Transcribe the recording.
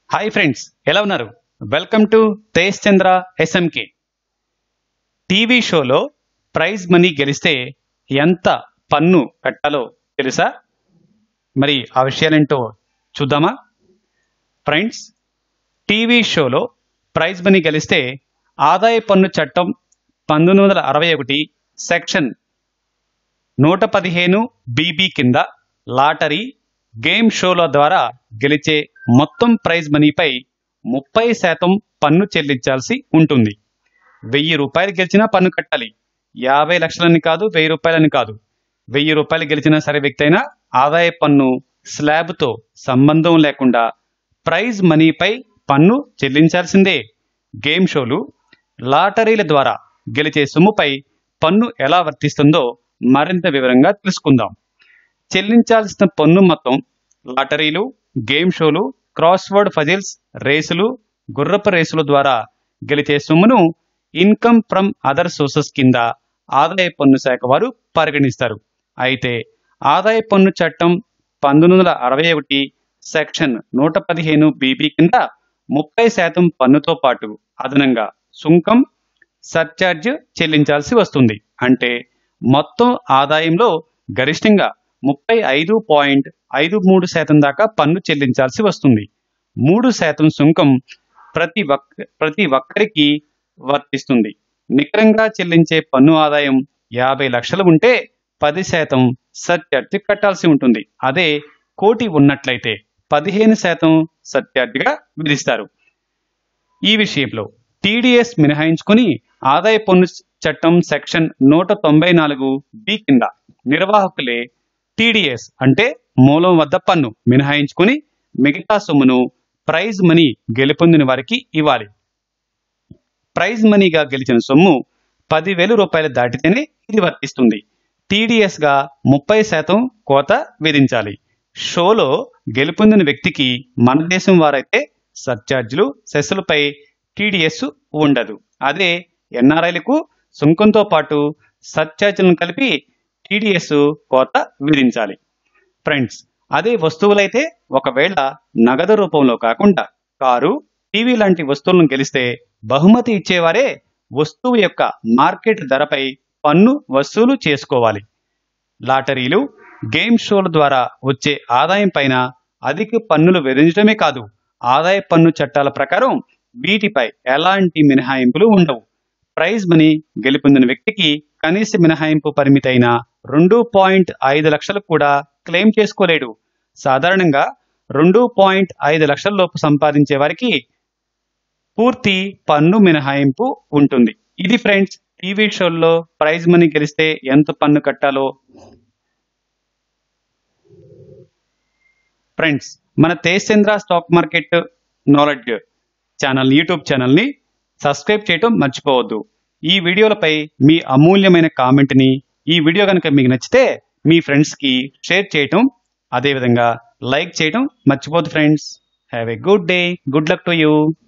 hi friends ఎలా ఉన్నారు welcome to Tej Chandra SMK TV షోలో ప్రైజ్ మనీ గెలిస్తే ఎంత పన్ను కట్టాలో తెలుసా మరి ఆ విషయాలేంటో చూద్దామా ఫ్రెండ్స్ టీవీ షోలో ప్రైజ్ మనీ గెలిస్తే ఆదాయ పన్ను చట్టం పంతొమ్మిది వందల అరవై ఒకటి సెక్షన్ నూట పదిహేను బీబీ కింద లాటరీ గేమ్ షోల ద్వారా గెలిచే మొత్తం ప్రైజ్ మనీపై ముప్పై శాతం పన్ను చెల్లించాల్సి ఉంటుంది వెయ్యి రూపాయలు గెలిచినా పన్ను కట్టాలి యాభై లక్షలని కాదు వెయ్యి రూపాయలని కాదు వెయ్యి రూపాయలు గెలిచినా సరే వ్యక్తి అయినా ఆదాయ పన్ను స్లాబ్తో సంబంధం లేకుండా ప్రైజ్ మనీపై పన్ను చెల్లించాల్సిందే గేమ్ షోలు లాటరీల ద్వారా గెలిచే సొమ్ముపై పన్ను ఎలా వర్తిస్తుందో మరింత వివరంగా తెలుసుకుందాం చెల్లించాల్సిన పన్ను మొత్తం లాటరీలు గేమ్ షోలు క్రాస్ వర్డ్ ఫజిల్స్ రేసులు గుర్రపు రేసుల ద్వారా గెలిచే సొమ్మును ఇన్కమ్ ఫ్రమ్ అదర్ సోర్సెస్ కింద ఆదాయ పన్ను శాఖ వారు పరిగణిస్తారు అయితే ఆదాయ పన్ను చట్టం పంతొమ్మిది వందల అరవై ఒకటి సెక్షన్ నూట పదిహేను బీబీ కింద ముప్పై శాతం పన్నుతో పాటు అదనంగా సుంకం సర్చార్జ్ చెల్లించాల్సి వస్తుంది అంటే మొత్తం ఆదాయంలో గరిష్టంగా ముప్పై ఐదు పాయింట్ ఐదు మూడు శాతం దాకా పన్ను చెల్లించాల్సి వస్తుంది మూడు శాతం సుంకం ప్రతి ఒక్క ప్రతి ఒక్కరికి వర్తిస్తుంది నికరంగా చెల్లించే పన్ను ఆదాయం యాభై లక్షలు ఉంటే పది శాతం సర్చార్జ్ కట్టాల్సి ఉంటుంది అదే కోటి ఉన్నట్లయితే పదిహేను శాతం సర్చార్జ్గా విధిస్తారు ఈ విషయంలో టీడీఎస్ మినహాయించుకొని ఆదాయ పన్ను చట్టం సెక్షన్ నూట తొంభై నాలుగు బి కింద నిర్వాహకులే టీడీఎస్ అంటే మూలం వద్ద పన్ను మినహాయించుకొని మిగతా సొమ్మును ప్రైజ్ మనీ గెలుపొందిన వారికి ఇవ్వాలి ప్రైజ్ మనీగా గెలిచిన సొమ్ము పదివేల రూపాయలు దాటితేనే ఇది వర్తిస్తుంది టీడీఎస్ గా ముప్పై శాతం కోత విధించాలి షోలో గెలుపొందిన వ్యక్తికి మన దేశం వారైతే సర్చార్జీలు సెస్సులపై టీడీఎస్ ఉండదు అదే ఎన్ఆర్ఐలకు సుంకంతో పాటు సర్చార్జీలను కలిపి టీడీఎస్ కోత విధించాలి ఫ్రెండ్స్ అదే వస్తువులైతే ఒకవేళ నగదు రూపంలో కాకుండా కారు టీవీ లాంటి వస్తువులను గెలిస్తే బహుమతి ఇచ్చేవారే వస్తువు యొక్క మార్కెట్ ధరపై పన్ను వసూలు చేసుకోవాలి లాటరీలు గేమ్ షోల ద్వారా వచ్చే ఆదాయం పైన అధిక పన్నులు విధించడమే కాదు ఆదాయ పన్ను చట్టాల ప్రకారం వీటిపై ఎలాంటి మినహాయింపులు ఉండవు ప్రైజ్ మనీ గెలుపొందిన వ్యక్తికి కనీస మినహాయింపు పరిమితి అయిన రెండు పాయింట్ ఐదు లక్షలు కూడా క్లెయిమ్ చేసుకోలేడు సాధారణంగా రెండు పాయింట్ ఐదు లక్షల లోపు సంపాదించే వారికి పూర్తి పన్ను మినహాయింపు ఉంటుంది ఇది ఫ్రెండ్స్ టీవీ షోల్లో ప్రైజ్ మనీ గెలిస్తే ఎంత పన్ను కట్టాలో ఫ్రెండ్స్ మన Tejendra stock market knowledge channel YouTube ఛానల్ని సబ్స్క్రైబ్ చేయటం మర్చిపోవద్దు ఈ వీడియోలపై మీ అమూల్యమైన కామెంట్ని ఈ వీడియో కనుక మీకు నచ్చితే మీ ఫ్రెండ్స్కి షేర్ చేయటం అదేవిధంగా లైక్ చేయటం మర్చిపోద్దు friends have a good day good luck to you